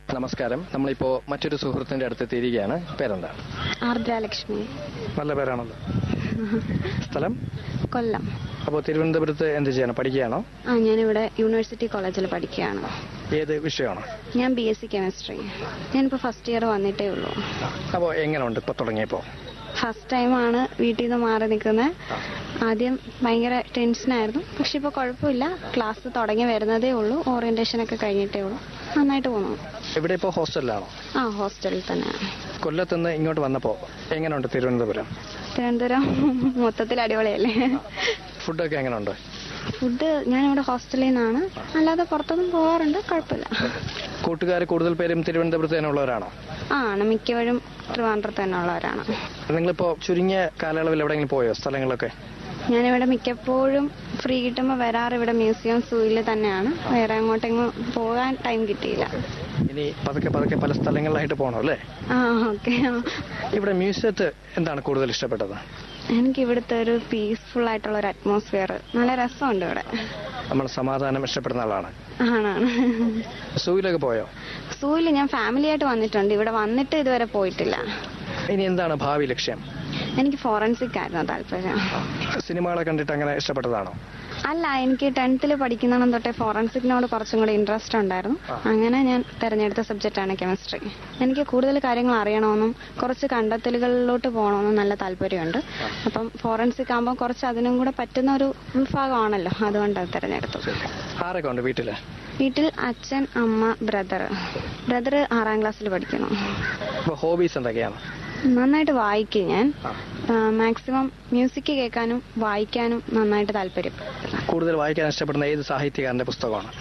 നമസ്കാരം നമ്മളിപ്പോ മറ്റൊരു സുഹൃത്തിന്റെ അടുത്ത് എത്തിയിരിക്കുകയാണ് പേരെന്താ ആർദ്രലക്ഷ്മി നല്ല പേരാണല്ലോ സ്ഥലം കൊല്ലം അപ്പോൾ തിരുവനന്തപുരത്ത് എന്ത് ചെയ്യണം പഠിക്കുകയാണോ ആ ഞാനിവിടെ യൂണിവേഴ്സിറ്റി കോളേജിൽ പഠിക്കുകയാണ് ഏത് വിഷയമാണോ ഞാൻ ബി എസ് സി കെമിസ്ട്രി ഞാനിപ്പോൾ ഫസ്റ്റ് ഇയർ വന്നിട്ടേ ഉള്ളൂ അപ്പോൾ എങ്ങനെയുണ്ട് ഇപ്പൊ തുടങ്ങിയപ്പോ ഫസ്റ്റ് ടൈമാണ് വീട്ടിൽ നിന്ന് മാറി നിൽക്കുന്നത് ആദ്യം ഭയങ്കര ടെൻഷനായിരുന്നു പക്ഷെ ഇപ്പോൾ കുഴപ്പമില്ല ക്ലാസ് തുടങ്ങി വരുന്നതേ ഉള്ളൂ ഓറിയന്റേഷൻ ഒക്കെ കഴിഞ്ഞിട്ടേ ഉള്ളൂ നന്നായിട്ട് പോകുന്നു ഇവിടെ ഇപ്പോൾ ഹോസ്റ്റലിലാണോ ആ ഹോസ്റ്റലിൽ തന്നെ കൊല്ലത്തുനിന്ന് ഇങ്ങോട്ട് വന്നപ്പോൾ എങ്ങനെയുണ്ട് തിരുവനന്തപുരം തിരുവനന്തപുരം മൊത്തത്തിൽ അടിപൊളിയല്ലേ ഫുഡൊക്കെ എങ്ങനെയുണ്ട് ഫുഡ് ഞാനിവിടെ ഹോസ്റ്റലിൽ നിന്നാണ് അല്ലാതെ പുറത്തൊന്നും പോകാറുണ്ട് കുഴപ്പമില്ല കൂട്ടുകാർ കൂടുതൽ പേരും തിരുവനന്തപുരത്ത് തന്നെ ഉള്ളവരാണോ ആണ് മിക്കവരും ട്രിവാൻഡ്രത്ത് തന്നെ ഉള്ളവരാണ് നിങ്ങളിപ്പോ ചുരുങ്ങിയ കാലയളവിൽ എവിടെയെങ്കിലും പോയോ സ്ഥലങ്ങളൊക്കെ ഞാനിവിടെ മിക്കപ്പോഴും ഫ്രീ കിട്ടുമ്പോൾ വരാറ് ഇവിടെ മ്യൂസിയം സൂയിൽ തന്നെയാണ് വേറെ അങ്ങോട്ടെങ്ങും പോകാൻ ടൈം കിട്ടിയില്ല ഇനി പതുക്കെ പതുക്കെ പല സ്ഥലങ്ങളിലായിട്ട് പോകണം അല്ലേ ആ ഓക്കെ ഇവിടെ മ്യൂസിയത്ത് എന്താണ് കൂടുതൽ ഇഷ്ടപ്പെട്ടത് എനിക്ക് ഇവിടുത്തെ ഒരു പീസ്ഫുൾ ആയിട്ടുള്ള ഒരു അറ്റ്മോസ്ഫിയർ നല്ല രസമുണ്ട് ഇവിടെ നമ്മൾ സമാധാനം ഇഷ്ടപ്പെടുന്ന ആളാണ് ആണാണ് സൂയിലൊക്കെ പോയോ സൂയിൽ ഞാൻ ഫാമിലി ആയിട്ട് വന്നിട്ടുണ്ട് ഇവിടെ വന്നിട്ട് ഇതുവരെ പോയിട്ടില്ല ഇനി എന്താണ് ഭാവി ലക്ഷ്യം എനിക്ക് ഫോറൻസിക് ആയിരുന്നു താല്പര്യം സിനിമകളെ കണ്ടിട്ട് അങ്ങനെ ഇഷ്ടപ്പെട്ടതാണോ അല്ല എനിക്ക് ടെൻത്തിൽ പഠിക്കുന്നതും തൊട്ടേ ഫോറൻസിക്കിനോട് കുറച്ചും കൂടി ഇൻട്രസ്റ്റ് ഉണ്ടായിരുന്നു അങ്ങനെ ഞാൻ തിരഞ്ഞെടുത്ത സബ്ജക്റ്റാണ് കെമിസ്ട്രി എനിക്ക് കൂടുതൽ കാര്യങ്ങൾ അറിയണമെന്നും കുറച്ച് കണ്ടെത്തലുകളിലോട്ട് പോകണമെന്നും നല്ല താല്പര്യമുണ്ട് അപ്പം ഫോറൻസിക് ആകുമ്പോൾ കുറച്ച് അതിനും കൂടെ പറ്റുന്ന ഒരു വിഭാഗമാണല്ലോ അതുകൊണ്ട് അത് തിരഞ്ഞെടുത്തു ആരൊക്കെ ഉണ്ട് വീട്ടില് വീട്ടിൽ അച്ഛൻ അമ്മ ബ്രദർ ബ്രദർ ആറാം ക്ലാസ്സിൽ പഠിക്കുന്നു അപ്പൊ ഹോബീസ് എന്തൊക്കെയാണ് നന്നായിട്ട് വായിക്കും ഞാൻ മാക്സിമം മ്യൂസിക് കേൾക്കാനും വായിക്കാനും നന്നായിട്ട് താല്പര്യം കൂടുതൽ വായിക്കാൻ ഇഷ്ടപ്പെടുന്ന ഏത് സാഹിത്യകാരന്റെ പുസ്തകമാണ്